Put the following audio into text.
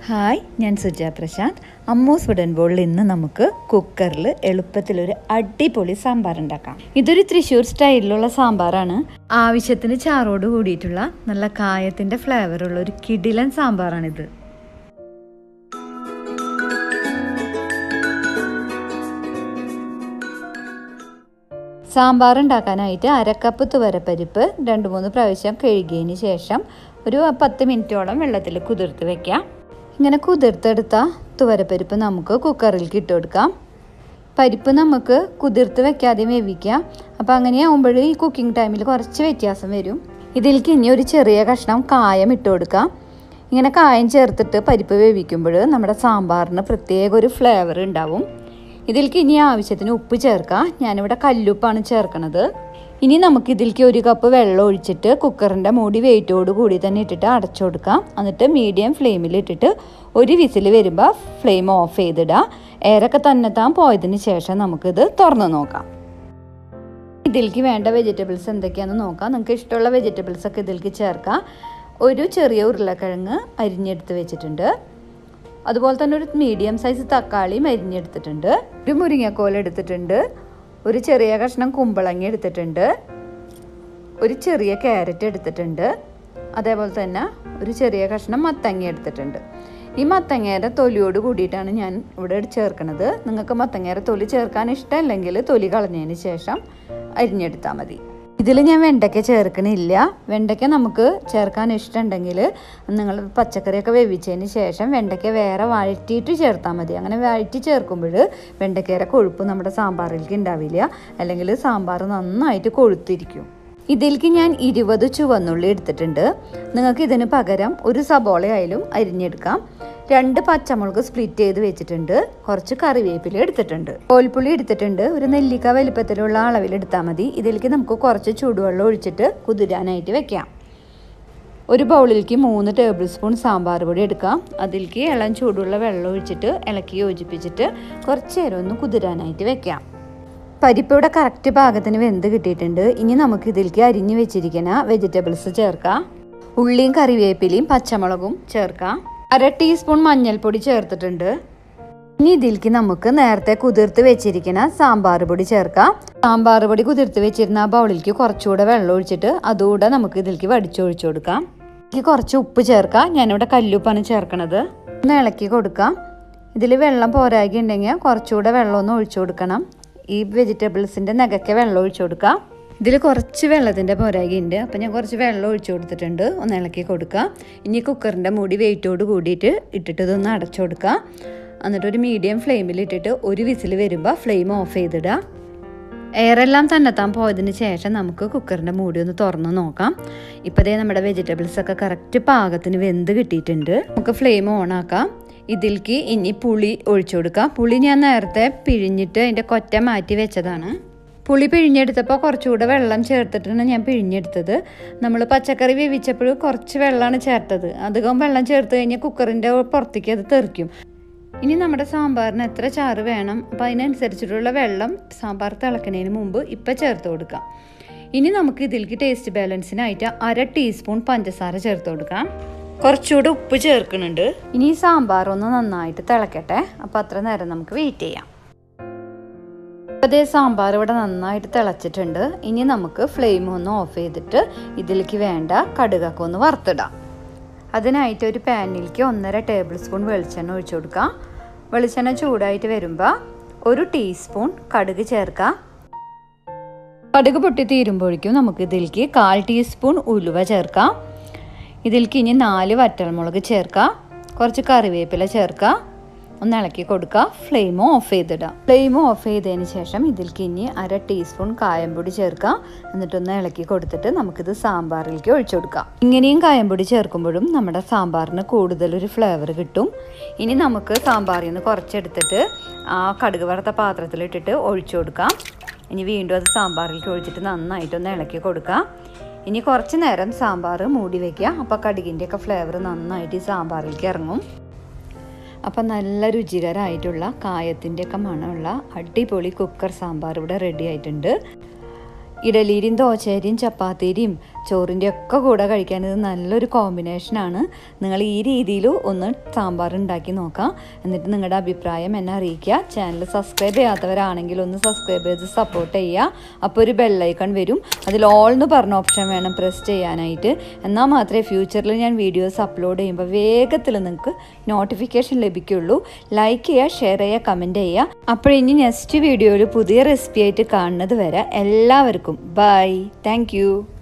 hi ഞാൻ സുജ പ്രശാന്ത് അമ്മൂസ് wooden ബോളിൽ ഇന്ന് നമുക്ക് കുക്കറിൽ എളുപ്പത്തിലൊരു അടിപൊളി സാമ്പാർ ഉണ്ടാക്കാം ഇതൊരു തൃശ്ശൂർ സ്റ്റൈലിലുള്ള സാമ്പാറാണ് ആവശ്യത്തിന് ചാറോട് കൂടിയിട്ടുള്ള നല്ല കായത്തിൻ്റെ ഫ്ലേവറുള്ള ഒരു കിടിലൻ സാമ്പാറാണിത് സാമ്പാർ ഉണ്ടാക്കാനായിട്ട് അരക്കപ്പ് തുവരപ്പരിപ്പ് രണ്ട് മൂന്ന് പ്രാവശ്യം കഴുകിയതിന് ശേഷം ഒരു പത്ത് മിനിറ്റോളം വെള്ളത്തിൽ കുതിർത്ത് വെക്കാം ഇങ്ങനെ കുതിർത്തെടുത്ത തുവരപ്പരിപ്പ് നമുക്ക് കുക്കറിലേക്ക് ഇട്ട് കൊടുക്കാം പരിപ്പ് നമുക്ക് കുതിർത്ത് വെക്കാതെ വേവിക്കാം അപ്പോൾ അങ്ങനെയാകുമ്പോൾ ഈ കുക്കിംഗ് ടൈമിൽ കുറച്ച് വ്യത്യാസം വരും ഇതിലേക്ക് ഇനി ഒരു ചെറിയ കഷ്ണം കായം ഇട്ട് കൊടുക്കാം ഇങ്ങനെ കായം ചേർത്തിട്ട് പരിപ്പ് വേവിക്കുമ്പോൾ നമ്മുടെ സാമ്പാറിന് പ്രത്യേക ഒരു ഫ്ലേവർ ഉണ്ടാവും ഇതിലേക്ക് ഇനി ആവശ്യത്തിന് ഉപ്പ് ചേർക്കാം ഞാനിവിടെ കല്ലുപ്പാണ് ചേർക്കണത് ഇനി നമുക്ക് ഇതിലേക്ക് ഒരു കപ്പ് വെള്ളം ഒഴിച്ചിട്ട് കുക്കറിൻ്റെ മൂടി വെയിറ്റോട് കൂടി തന്നെ ഇട്ടിട്ട് അടച്ചു കൊടുക്കാം എന്നിട്ട് മീഡിയം ഫ്ലെയിമിൽ ഇട്ടിട്ട് ഒരു വിസിൽ വരുമ്പോൾ ഫ്ലെയിം ഓഫ് ചെയ്തിടുക എയറൊക്കെ തന്നെ താൻ പോയതിന് ശേഷം നമുക്കിത് തുറന്ന് നോക്കാം ഇതിലേക്ക് വേണ്ട വെജിറ്റബിൾസ് എന്തൊക്കെയാണെന്ന് നോക്കാം നിങ്ങൾക്ക് ഇഷ്ടമുള്ള വെജിറ്റബിൾസ് ഒക്കെ ഇതിലേക്ക് ചേർക്കാം ഒരു ചെറിയ ഉരുളക്കിഴങ്ങ് അരിഞ്ഞെടുത്ത് വെച്ചിട്ടുണ്ട് അതുപോലെ തന്നെ ഒരു മീഡിയം സൈസ് തക്കാളിയും അരിഞ്ഞെടുത്തിട്ടുണ്ട് ഒരു മുരിങ്ങക്കോൽ എടുത്തിട്ടുണ്ട് ഒരു ചെറിയ കഷ്ണം കുമ്പളങ്ങ എടുത്തിട്ടുണ്ട് ഒരു ചെറിയ ക്യാരറ്റ് എടുത്തിട്ടുണ്ട് അതേപോലെ തന്നെ ഒരു ചെറിയ കഷ്ണം മത്തങ്ങ എടുത്തിട്ടുണ്ട് ഈ മത്തങ്ങയുടെ തൊലിയോട് കൂടിയിട്ടാണ് ഞാൻ ഇവിടെ ചേർക്കുന്നത് നിങ്ങൾക്ക് മത്തങ്ങയുടെ തൊലി ചേർക്കാൻ ഇഷ്ടമല്ലെങ്കിൽ തൊലി കളഞ്ഞതിന് ശേഷം അരിഞ്ഞെടുത്താൽ മതി ഇതിൽ ഞാൻ വെണ്ടയ്ക്ക ചേർക്കണില്ല വെണ്ടയ്ക്ക നമുക്ക് ചേർക്കാൻ ഇഷ്ടമുണ്ടെങ്കിൽ നിങ്ങൾ പച്ചക്കറിയൊക്കെ വേവിച്ചതിന് ശേഷം വെണ്ടയ്ക്ക വേറെ വഴറ്റിയിട്ട് ചേർത്താൽ മതി അങ്ങനെ വഴറ്റി ചേർക്കുമ്പോൾ വെണ്ടയ്ക്കയുടെ കൊഴുപ്പ് നമ്മുടെ സാമ്പാറിലേക്ക് ഉണ്ടാവില്ല അല്ലെങ്കിൽ സാമ്പാർ നന്നായിട്ട് കൊഴുത്തിരിക്കും ഇതിലേക്ക് ഞാൻ ഇരുപത് ചുവന്നുള്ളി എടുത്തിട്ടുണ്ട് നിങ്ങൾക്ക് ഇതിന് പകരം ഒരു സബോളയായാലും അരിഞ്ഞെടുക്കാം രണ്ട് പച്ചമുളക് സ്പ്ലിറ്റ് ചെയ്ത് വെച്ചിട്ടുണ്ട് കുറച്ച് കറിവേപ്പില എടുത്തിട്ടുണ്ട് കോൽപ്പുളി എടുത്തിട്ടുണ്ട് ഒരു നെല്ലിക്ക വലിപ്പത്തിലുള്ള അളവിൽ എടുത്താൽ മതി ഇതിലേക്ക് നമുക്ക് കുറച്ച് ചൂടുവെള്ളം ഒഴിച്ചിട്ട് കുതിരാനായിട്ട് വെക്കാം ഒരു ബൗളിലേക്ക് മൂന്ന് ടേബിൾ സ്പൂൺ സാമ്പാർ പൊടി എടുക്കാം അതിലേക്ക് ഇളം ചൂടുള്ള വെള്ളം ഒഴിച്ചിട്ട് ഇളക്കി യോജിപ്പിച്ചിട്ട് കുറച്ച് നേരം ഒന്ന് കുതിരാനായിട്ട് വെക്കാം പരിപ്പ് ഇവിടെ കറക്റ്റ് പാകത്തിന് വെന്ത് കിട്ടിയിട്ടുണ്ട് ഇനി നമുക്ക് ഇതിലേക്ക് അരിഞ്ഞു വെച്ചിരിക്കുന്ന വെജിറ്റബിൾസ് ചേർക്കാം ഉള്ളിയും കറിവേപ്പിലയും പച്ചമുളകും ചേർക്കാം അര ടീസ്പൂൺ മഞ്ഞൾപ്പൊടി ചേർത്തിട്ടുണ്ട് ഇനി ഇതിലേക്ക് നമുക്ക് നേരത്തെ കുതിർത്ത് വെച്ചിരിക്കുന്ന സാമ്പാർ പൊടി ചേർക്കാം സാമ്പാർ പൊടി കുതിർത്ത് വെച്ചിരുന്ന ആ ബൗളിലേക്ക് കുറച്ചുകൂടെ വെള്ളം ഒഴിച്ചിട്ട് അതുകൂടെ നമുക്ക് ഇതിലേക്ക് വടിച്ചൊഴിച്ചു കൊടുക്കാം ഇതിലേക്ക് കുറച്ച് ഉപ്പ് ചേർക്കാം ഞാനിവിടെ കല്ലുപ്പാണ് ചേർക്കണത് ഒന്ന് ഇളക്കി കൊടുക്കാം ഇതിൽ വെള്ളം പോരാകി ഉണ്ടെങ്കിൽ കുറച്ചുകൂടെ വെള്ളം ഒന്ന് ഒഴിച്ചു കൊടുക്കണം ഈ വെജിറ്റബിൾസിൻ്റെ നഗയ്ക്ക് വെള്ളം ഒഴിച്ചു കൊടുക്കാം ഇതിൽ കുറച്ച് വെള്ളത്തിൻ്റെ പോരാകി ഉണ്ട് അപ്പം ഞാൻ കുറച്ച് വെള്ളം ഒഴിച്ചു കൊടുത്തിട്ടുണ്ട് ഒന്ന് ഇളക്കി കൊടുക്കുക ഇനി കുക്കറിൻ്റെ മൂടി വെയിറ്റോട് കൂടിയിട്ട് ഇട്ടിട്ട് ഇതൊന്ന് അടച്ചു കൊടുക്കുക എന്നിട്ട് ഒരു മീഡിയം ഫ്ലെയിമിൽ ഇട്ടിട്ട് ഒരു വിസിൽ വരുമ്പോൾ ഫ്ലെയിം ഓഫ് ചെയ്തിടുക എയറെല്ലാം തന്നെത്താൻ പോയതിന് ശേഷം നമുക്ക് കുക്കറിൻ്റെ മൂടി ഒന്ന് തുറന്ന് നോക്കാം ഇപ്പോൾ ദേ നമ്മുടെ വെജിറ്റബിൾസ് ഒക്കെ കറക്റ്റ് പാകത്തിന് വെന്ത് കിട്ടിയിട്ടുണ്ട് നമുക്ക് ഫ്ലെയിം ഓൺ ആക്കാം ഇതിലേക്ക് ഇനി പുളി ഒഴിച്ചു കൊടുക്കാം പുളി ഞാൻ നേരത്തെ പിഴിഞ്ഞിട്ട് അതിൻ്റെ കൊറ്റ മാറ്റി വെച്ചതാണ് പുളി പിഴിഞ്ഞെടുത്തപ്പോൾ കുറച്ചുകൂടെ വെള്ളം ചേർത്തിട്ടാണ് ഞാൻ പിഴിഞ്ഞെടുത്തത് നമ്മൾ പച്ചക്കറി വേവിച്ചപ്പോൾ കുറച്ച് വെള്ളമാണ് ചേർത്തത് അധികം വെള്ളം ചേർത്ത് കഴിഞ്ഞാൽ കുക്കറിൻ്റെ പുറത്തേക്ക് അത് തെറിക്കും ഇനി നമ്മുടെ സാമ്പാറിന് എത്ര ചാറ് വേണം അപ്പം അതിനനുസരിച്ചിട്ടുള്ള വെള്ളം സാമ്പാർ തിളക്കുന്നതിന് മുമ്പ് ഇപ്പം ചേർത്ത് കൊടുക്കാം ഇനി നമുക്ക് ഇതിലേക്ക് ടേസ്റ്റ് ബാലൻസിനായിട്ട് അര ടീസ്പൂൺ പഞ്ചസാര ചേർത്ത് കൊടുക്കാം കുറച്ചുകൂടെ ഉപ്പ് ചേർക്കുന്നുണ്ട് ഇനി ഈ സാമ്പാർ ഒന്ന് നന്നായിട്ട് തിളക്കട്ടെ അപ്പോൾ അത്ര നേരം നമുക്ക് വെയിറ്റ് ചെയ്യാം അതേ സാമ്പാർ ഇവിടെ നന്നായിട്ട് തിളച്ചിട്ടുണ്ട് ഇനി നമുക്ക് ഫ്ലെയിം ഒന്ന് ഓഫ് ചെയ്തിട്ട് ഇതിലേക്ക് വേണ്ട കടുകൊക്കെ ഒന്ന് വറുത്തിടാം അതിനായിട്ട് ഒരു പാനിലേക്ക് ഒന്നര ടേബിൾ സ്പൂൺ വെളിച്ചെണ്ണ ഒഴിച്ചു കൊടുക്കാം വെളിച്ചെണ്ണ ചൂടായിട്ട് വരുമ്പോൾ ഒരു ടീസ്പൂൺ കടുക് ചേർക്കാം കടുക് പൊട്ടി തീരുമ്പോഴേക്കും നമുക്ക് ഇതിലേക്ക് കാൽ ടീസ്പൂൺ ഉലുവ ചേർക്കാം ഇതിലേക്ക് ഇനി നാല് വറ്റൽമുളക് ചേർക്കാം കുറച്ച് കറിവേപ്പില ചേർക്കാം ഒന്ന് ഇളക്കി കൊടുക്കുക ഫ്ലെയിം ഓഫ് ചെയ്തിടുക ഫ്ലെയിം ഓഫ് ചെയ്തതിന് ശേഷം ഇതിലേക്ക് ഇനി അര ടീസ്പൂൺ കായംപൊടി ചേർക്കാം എന്നിട്ടൊന്ന് ഇളക്കി കൊടുത്തിട്ട് നമുക്കിത് സാമ്പാറിലേക്ക് ഒഴിച്ചു കൊടുക്കാം ഇങ്ങനെയും കായംപൊടി ചേർക്കുമ്പോഴും നമ്മുടെ സാമ്പാറിന് കൂടുതലൊരു ഫ്ലേവർ കിട്ടും ഇനി നമുക്ക് സാമ്പാറിൽ നിന്ന് കുറച്ചെടുത്തിട്ട് ആ കടുക് വറുത്ത പാത്രത്തിലിട്ടിട്ട് ഒഴിച്ചു കൊടുക്കാം ഇനി വീണ്ടും അത് സാമ്പാറിലേക്ക് ഒഴിച്ചിട്ട് നന്നായിട്ടൊന്ന് ഇളക്കി കൊടുക്കാം ഇനി കുറച്ച് നേരം സാമ്പാർ മൂടി വയ്ക്കുക അപ്പോൾ കടുകിൻ്റെയൊക്കെ ഫ്ലേവർ നന്നായിട്ട് ഈ സാമ്പാറിലേക്ക് ഇറങ്ങും അപ്പം നല്ല രുചികരമായിട്ടുള്ള കായത്തിൻ്റെയൊക്കെ മണമുള്ള അടിപൊളി കുക്കർ സാമ്പാർ ഇവിടെ റെഡി ആയിട്ടുണ്ട് ഇഡലിയും ദോശരിയും ചപ്പാത്തിരിയും ചോറിൻ്റെ ഒക്കെ കൂടെ കഴിക്കാൻ ഇത് നല്ലൊരു കോമ്പിനേഷനാണ് നിങ്ങൾ ഈ രീതിയിൽ ഒന്ന് സാമ്പാർ ഉണ്ടാക്കി നോക്കാം എന്നിട്ട് നിങ്ങളുടെ അഭിപ്രായം എന്നെ അറിയിക്കുക ചാനൽ സബ്സ്ക്രൈബ് ചെയ്യാത്തവരാണെങ്കിൽ ഒന്ന് സബ്സ്ക്രൈബ് ചെയ്ത് സപ്പോർട്ട് ചെയ്യുക അപ്പോൾ ഒരു ബെല്ലൈക്കൺ വരും അതിൽ ഓൾ എന്ന് പറഞ്ഞ ഓപ്ഷൻ വേണം പ്രസ് ചെയ്യാനായിട്ട് എന്നാൽ മാത്രമേ ഫ്യൂച്ചറിൽ ഞാൻ വീഡിയോസ് അപ്ലോഡ് ചെയ്യുമ്പോൾ വേഗത്തിൽ നിങ്ങൾക്ക് നോട്ടിഫിക്കേഷൻ ലഭിക്കുള്ളൂ ലൈക്ക് ചെയ്യുക ഷെയർ ചെയ്യുക കമൻറ്റ് ചെയ്യുക അപ്പോൾ ഇനി നെക്സ്റ്റ് വീഡിയോയിൽ പുതിയ റെസിപ്പി ആയിട്ട് കാണുന്നത് വരെ എല്ലാവർക്കും ബൈ താങ്ക്